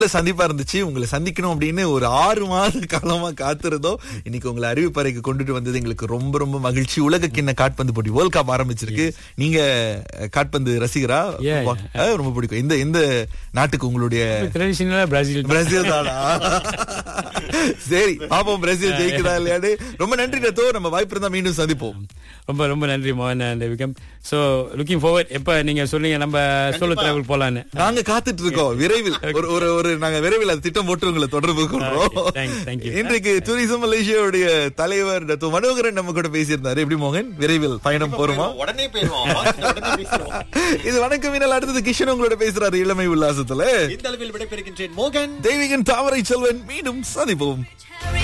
சந்திப்பா இருந்துச்சு உங்களை சந்திக்கணும் அப்படின்னு ஒரு ஆறு மாத காலமா காத்திருந்தோம் இன்னைக்கு உங்களை அறிவிப்பறைக்கு கொண்டுட்டு வந்தது எங்களுக்கு ரொம்ப ரொம்ப மகிழ்ச்சி உலக கிண்ண காட்பந்து போட்டி வேர்ல்ட் கப் ஆரம்பிச்சிருக்கு நீங்க அஹ், காட்பந்து ரசிகரா Yeah, வா- அஹ், ரொம்ப பிடிக்கும் இந்த இந்த நாட்டுக்கு உங்களுடைய ட்ரெடிஷனலா பிரேசில் பிரேசில் தானா சரி பாப்போம் பிரேசில் ஜெயிக்குதா இல்லையாடு ரொம்ப நன்றி ரத்தோ நம்ம வாய்ப்பு இருந்தா மீண்டும் சந்திப்போம் ரொம்ப ரொம்ப நன்றி மோகன் and welcome so looking forward எப்ப நீங்க சொன்னீங்க நம்ம சோலோ டிராவல் போலான்னு நாங்க காத்துட்டு இருக்கோம் விரைவில் ஒரு ஒரு ஒரு நாங்க விரைவில் அது திட்டம் போட்டு உங்களை தொடர்பு கொள்றோம் Okay, thanks, thank you. இன்றைக்கு டூரிசம் மலேசியாவுடைய தலைவர் டாக்டர் மனோகரன் நம்ம கூட பேசியிருந்தாரு எப்படி மோகன் விரைவில் பயணம் போறோமா உடனே போயிருவோம் உடனே பேசுறோம் இது வணக்கம் மீனல் அடுத்தது கிஷன் உங்களோட பேசுறாரு இளமை உல்லாசத்துல இந்த அளவில் விடைபெறுகின்றேன் மோகன் தெய்வீகன் தாமரை செல்வன் மீண்டும் சந்திப்போம்